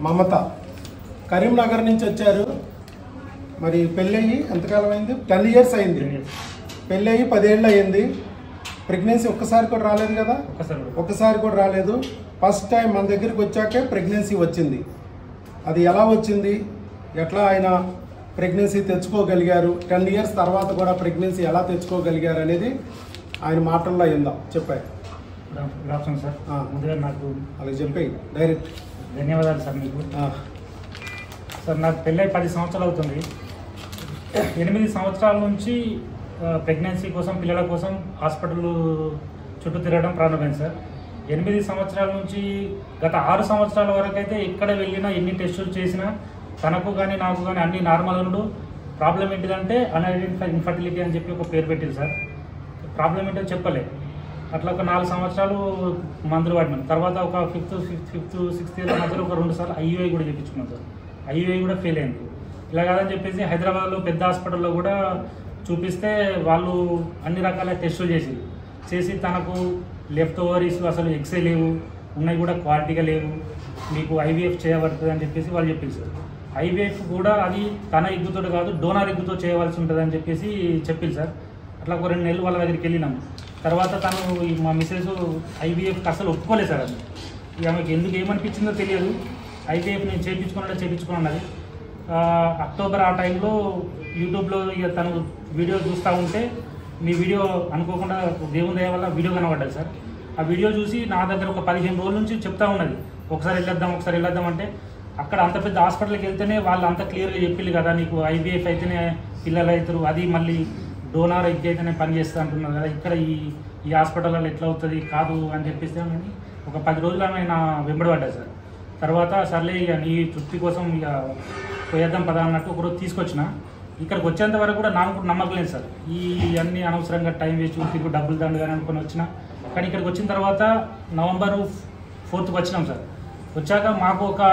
మమత కరీంనగర్ నుంచి వచ్చారు మరి పెళ్ళయి ఎంతకాలం అయింది టెన్ ఇయర్స్ అయింది పెళ్ళయి పదేళ్ళు అయింది ప్రెగ్నెన్సీ ఒక్కసారి కూడా రాలేదు కదా ఒక్కసారి ఒక్కసారి కూడా రాలేదు ఫస్ట్ టైం మన దగ్గరికి వచ్చాకే ప్రెగ్నెన్సీ వచ్చింది అది ఎలా వచ్చింది ఎట్లా ఆయన ప్రెగ్నెన్సీ తెచ్చుకోగలిగారు టెన్ ఇయర్స్ తర్వాత కూడా ప్రెగ్నెన్సీ ఎలా తెచ్చుకోగలిగారు అనేది ఆయన మాటల్లో అయిందాం చెప్పాయి గుడ్ ఆఫ్టర్నూన్ సార్ ఆ. ముందుగా నాకు అలా చెప్పి డైరెక్ట్ ధన్యవాదాలు సార్ మీకు సార్ నాకు పెళ్ళై పది సంవత్సరాలు అవుతుంది ఎనిమిది సంవత్సరాల నుంచి ప్రెగ్నెన్సీ కోసం పిల్లల కోసం హాస్పిటల్ చుట్టూ తిరగడం ప్రారంభమైంది సార్ ఎనిమిది సంవత్సరాల నుంచి గత ఆరు సంవత్సరాల వరకు అయితే ఎక్కడ వెళ్ళినా ఎన్ని టెస్టులు చేసినా తనకు కానీ నాకు కానీ అన్ని నార్మల్ ఉండు ప్రాబ్లం ఏంటిదంటే అన్ఐడెంటిఫై ఇన్ఫర్టిలిటీ అని చెప్పి ఒక పేరు పెట్టింది సార్ ప్రాబ్లం ఏంటో చెప్పలే అట్లా ఒక నాలుగు సంవత్సరాలు మందులు వాడినాం తర్వాత ఒక fifth fifth fifth sixth year మధ్యలో ఒక రెండు సార్లు ఐయుఐ కూడా చేయించుకున్నాం సార్ ఐయుఐ కూడా ఫెయిల్ అయింది ఇలా కాదని చెప్పేసి హైదరాబాద్లో పెద్ద హాస్పిటల్లో కూడా చూపిస్తే వాళ్ళు అన్ని రకాల టెస్టులు చేసి చేసి తనకు లెఫ్ట్ ఓవరీస్ అసలు ఎక్సే లేవు ఉన్నాయి కూడా క్వాలిటీగా లేవు మీకు ఐవీఎఫ్ చేయబడుతుంది అని చెప్పేసి వాళ్ళు చెప్పింది సార్ ఐవీఎఫ్ కూడా అది తన ఎగ్గుతో కాదు డోనార్ ఎగ్గుతో చేయవలసి ఉంటుంది అని చెప్పేసి చెప్పింది సార్ అట్లా ఒక రెండు నెలలు వాళ్ళ దగ్గరికి వెళ్ళినాం తర్వాత తను ఈ మా మిస్సెస్ ఐవీఎఫ్కి అసలు ఒప్పుకోలేదు సార్ అది ఇక ఆమెకి ఎందుకు ఏమనిపించిందో తెలియదు ఐవీఎఫ్ నేను చేయించుకున్నట్టు చేయించుకున్నది అక్టోబర్ ఆ టైంలో యూట్యూబ్లో ఇక తను వీడియో చూస్తూ ఉంటే మీ వీడియో అనుకోకుండా దేవుని దయ వల్ల వీడియో కనబడ్డది సార్ ఆ వీడియో చూసి నా దగ్గర ఒక పదిహేను రోజుల నుంచి చెప్తా ఉన్నది ఒకసారి వెళ్ళొద్దాం ఒకసారి వెళ్ళొద్దాం అంటే అక్కడ అంత పెద్ద హాస్పిటల్కి వెళ్తేనే వాళ్ళు అంత క్లియర్గా చెప్పింది కదా నీకు ఐవీఎఫ్ అయితేనే పిల్లలు అవుతారు అది మళ్ళీ డోనార్ ఎగ్ అయితేనే పని చేస్తా అంటున్నారు కదా ఇక్కడ ఈ ఈ హాస్పిటల్లో ఎట్లా అవుతుంది కాదు అని చెప్పేసి కానీ ఒక పది రోజులు ఆమె నా వెంబడి పడ్డాయి సార్ తర్వాత సర్లే ఇక నీ తృప్తి కోసం ఇక పోయేద్దాం పదా అన్నట్టు ఒకరోజు తీసుకొచ్చిన ఇక్కడికి వచ్చేంత వరకు కూడా నాకు నమ్మకం లేదు సార్ ఈ అన్ని అనవసరంగా టైం వేస్ట్ తిరుగు డబ్బులు దండు కానీ అనుకుని వచ్చిన కానీ ఇక్కడికి వచ్చిన తర్వాత నవంబర్ ఫోర్త్కి వచ్చినాం సార్ వచ్చాక మాకు ఒక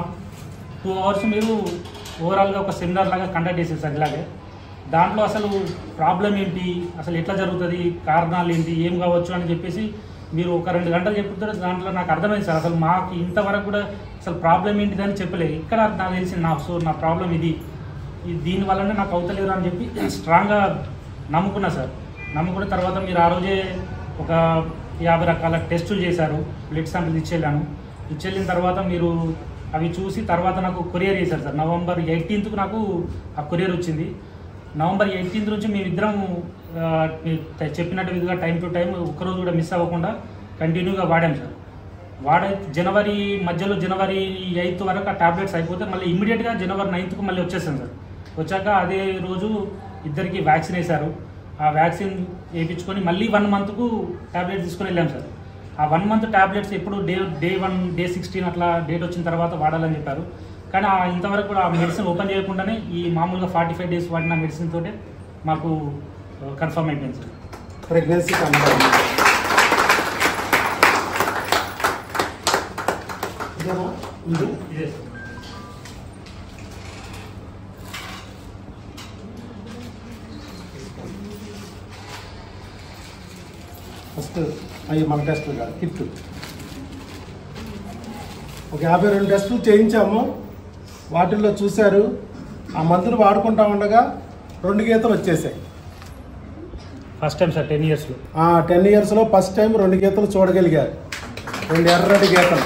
టూ అవర్స్ మీరు ఓవరాల్గా ఒక సెమినార్ లాగా కండక్ట్ చేసేది సార్ ఇలాగే దాంట్లో అసలు ప్రాబ్లం ఏంటి అసలు ఎట్లా జరుగుతుంది కారణాలు ఏంటి ఏం కావచ్చు అని చెప్పేసి మీరు ఒక రెండు గంటలు చెప్తుంటే దాంట్లో నాకు అర్థమైంది సార్ అసలు మాకు ఇంతవరకు కూడా అసలు ప్రాబ్లం ఏంటిది అని చెప్పలేదు ఇక్కడ నాకు తెలిసింది నా సో నా ప్రాబ్లం ఇది ఇది దీని వల్లనే నాకు అవుతలేదు అని చెప్పి స్ట్రాంగ్గా నమ్ముకున్నా సార్ నమ్ముకున్న తర్వాత మీరు ఆ రోజే ఒక యాభై రకాల టెస్టులు చేశారు బ్లడ్ శాంపిల్ ఇచ్చేళ్ళాను ఇచ్చెళ్ళిన తర్వాత మీరు అవి చూసి తర్వాత నాకు కొరియర్ చేశారు సార్ నవంబర్ ఎయిటీన్త్కు నాకు ఆ కొరియర్ వచ్చింది నవంబర్ ఎయిటీన్త్ నుంచి మేమిద్దరం ఆ, మీరు తె- చెప్పినట్టు విధంగా టైం టు టైం ఒక్కరోజు కూడా మిస్ అవ్వకుండా కంటిన్యూగా వాడాం సార్ వాడే జనవరి మధ్యలో జనవరి ఎయిత్ వరకు ఆ టాబ్లెట్స్ అయిపోతే మళ్ళీ ఇమీడియట్గా జనవరి నైన్త్కు మళ్ళీ వచ్చేసాం సార్ వచ్చాక అదే రోజు ఇద్దరికి వ్యాక్సిన్ వేశారు ఆ వ్యాక్సిన్ వేయించుకొని మళ్ళీ వన్ మంత్కు టాబ్లెట్ తీసుకొని వెళ్ళాం సార్ ఆ వన్ మంత్ టాబ్లెట్స్ ఎప్పుడు day day one day sixteen అట్లా డేట్ వచ్చిన తర్వాత వాడాలని చెప్పారు కానీ ఆ ఇంతవరకు కూడా ఆ మెడిసిన్ ఓపెన్ చేయకుండానే ఈ మామూలుగా ఫార్టీ ఫైవ్ డేస్ వాడిన మెడిసిన్ తోటే మాకు కన్ఫర్మ్ అయిపోయింది సార్ ప్రెగ్నెన్సీ కన్ఫర్మ్ ఇదేనా? ఇది ఇదే సార్ ఫస్ట్ అవి మన టెస్టులు కాదు కిట్ ఒక యాభై రెండు టెస్టులు చేయించాము వాటిల్లో చూశారు ఆ మందులు వాడుకుంటా ఉండగా రెండు గీతలు వచ్చేసాయి ఫస్ట్ టైం సార్ టెన్ ఇయర్స్లో ఆ టెన్ ఇయర్స్లో ఫస్ట్ టైం రెండు గీతలు చూడగలిగారు రెండు ఎర్రటి గీతలు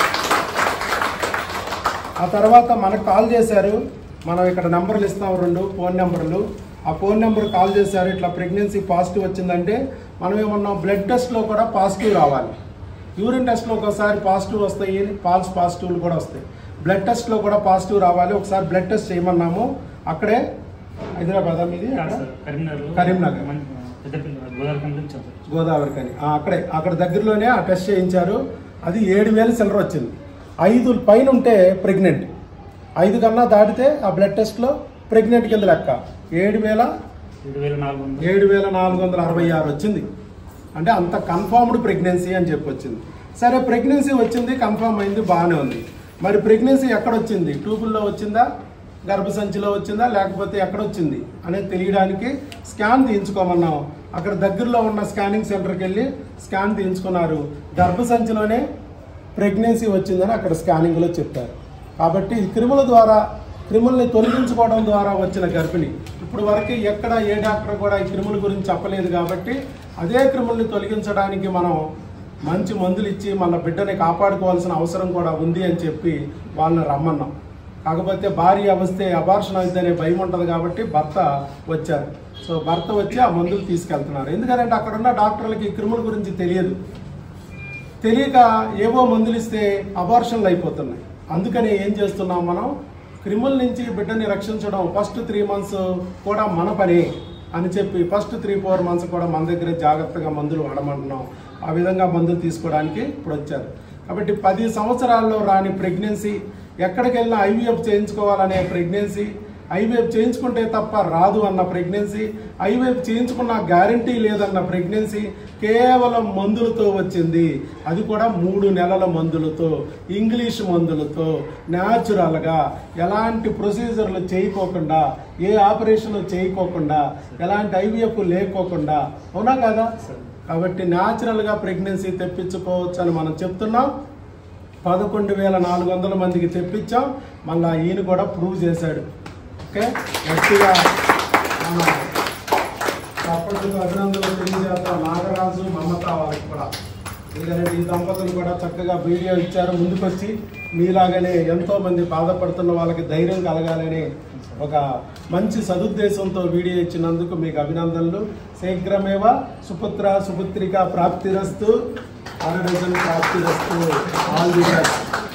ఆ తర్వాత మనకు కాల్ చేశారు మనం ఇక్కడ నెంబర్లు ఇస్తాం రెండు ఫోన్ నెంబర్లు ఆ ఫోన్ నెంబర్ కాల్ చేశారు ఇట్లా ప్రెగ్నెన్సీ పాజిటివ్ వచ్చిందంటే మనం ఏమన్నా బ్లడ్ టెస్ట్లో కూడా పాజిటివ్ రావాలి యూరిన్ టెస్ట్లో ఒకసారి పాజిటివ్ వస్తాయి ఫాల్స్ పాజిటివ్లు కూడా వస్తాయి బ్లడ్ టెస్ట్లో కూడా పాజిటివ్ రావాలి ఒకసారి బ్లడ్ టెస్ట్ చేయమన్నాము అక్కడే హైదరాబాద్ మీది కాదు సార్ కరీంనగర్ కరీంనగర్. పెద్దపల్లి గోదావరి కంపెనీ ఇచ్చాం సార్ గోదావరి కని ఆ, అక్కడే అక్కడ దగ్గరలోనే ఆ టెస్ట్ చేయించారు అది ఏడు వేలు సిల్లర్ వచ్చింది ఐదు పైన ఉంటే ప్రెగ్నెంట్ ఐదు కన్నా దాటితే ఆ బ్లడ్ టెస్ట్లో ప్రెగ్నెంట్ కింద లెక్క ఏడు వేల ఏడు వేల నాలుగు వందలు ఏడు వేల నాలుగు వందల అరవై ఆరు వచ్చింది అంటే అంత కన్ఫర్మ్డ్ ప్రెగ్నెన్సీ అని చెప్పి వచ్చింది సరే ప్రెగ్నెన్సీ వచ్చింది కన్ఫర్మ్ అయింది బాగానే ఉంది మరి ప్రెగ్నెన్సీ ఎక్కడ వచ్చింది ట్యూబుల్లో వచ్చిందా గర్భసంచిలో వచ్చిందా లేకపోతే ఎక్కడ వచ్చింది అనేది తెలియడానికి స్కాన్ తీయించుకోమన్నాం అక్కడ దగ్గరలో ఉన్న స్కానింగ్ సెంటర్కి వెళ్ళి స్కాన్ తీయించుకున్నారు గర్భసంచిలోనే ప్రెగ్నెన్సీ వచ్చిందని అక్కడ స్కానింగ్లో చెప్పారు కాబట్టి ఈ క్రిముల ద్వారా క్రిముల్ని తొలగించుకోవడం ద్వారా వచ్చిన గర్భిణి ఇప్పుడు వరకు ఎక్కడ ఏ డాక్టర్ కూడా ఈ క్రిముల గురించి చెప్పలేదు కాబట్టి అదే క్రిముల్ని తొలగించడానికి మనం మంచి మందులు ఇచ్చి మన బిడ్డని కాపాడుకోవాల్సిన అవసరం కూడా ఉంది అని చెప్పి వాళ్ళని రమ్మన్నాం కాకపోతే భార్య వస్తే అబార్షన్ అవుతుందనే భయం ఉంటుంది కాబట్టి భర్త వచ్చారు సో భర్త వచ్చి ఆ మందులు తీసుకెళ్తున్నారు ఎందుకంటే అక్కడ ఉన్న డాక్టర్లకి ఈ క్రిముల గురించి తెలియదు తెలియక ఏవో మందులు ఇస్తే అబార్షన్లు అయిపోతున్నాయి అందుకని ఏం చేస్తున్నాం మనం క్రిముల నుంచి బిడ్డని రక్షించడం ఫస్ట్ త్రీ మంత్స్ కూడా మన పని అని చెప్పి ఫస్ట్ త్రీ ఫోర్ మంత్స్ కూడా మన దగ్గర జాగ్రత్తగా మందులు వాడమంటున్నాం ఆ విధంగా మందులు తీసుకోవడానికి ఇప్పుడు వచ్చారు కాబట్టి పది సంవత్సరాల్లో రాని ప్రెగ్నెన్సీ ఎక్కడికి వెళ్ళినా ఐవీఎఫ్ చేయించుకోవాలనే ప్రెగ్నెన్సీ ఐవీఎఫ్ చేయించుకుంటే తప్ప రాదు అన్న ప్రెగ్నెన్సీ ఐవీఎఫ్ చేయించుకున్న గ్యారంటీ లేదన్న ప్రెగ్నెన్సీ కేవలం మందులతో వచ్చింది అది కూడా మూడు నెలల మందులతో ఇంగ్లీష్ మందులతో న్యాచురల్గా ఎలాంటి ప్రొసీజర్లు చేయకోకుండా ఏ ఆపరేషన్ చేయకోకుండా ఎలాంటి ఐవీఎఫ్ లేకోకుండా అవునా కదా కాబట్టి న్యాచురల్గా ప్రెగ్నెన్సీ తెప్పించుకోవచ్చు అని మనం చెప్తున్నాం పదకొండు వేల నాలుగు వందల మందికి తెప్పించాం మళ్ళా ఈయన కూడా ప్రూవ్ చేశాడు ఓకే గట్టిగా మన తప్పకుండా అభినందనలు తెలియజేస్తాం నాగరాజు మమత వాళ్ళకి కూడా ఎందుకంటే ఈ దంపతులు కూడా చక్కగా వీడియో ఇచ్చారు ముందుకొచ్చి మీలాగానే ఎంతో మంది బాధపడుతున్న వాళ్ళకి ధైర్యం కలగాలని ఒక మంచి సదుద్దేశంతో వీడియో ఇచ్చినందుకు మీకు అభినందనలు శీఘ్రమేవ సుపుత్ర సుపుత్రిక ప్రాప్తిరస్తు అరడజన్ ప్రాప్తిరస్తు ఆల్ ది బెస్ట్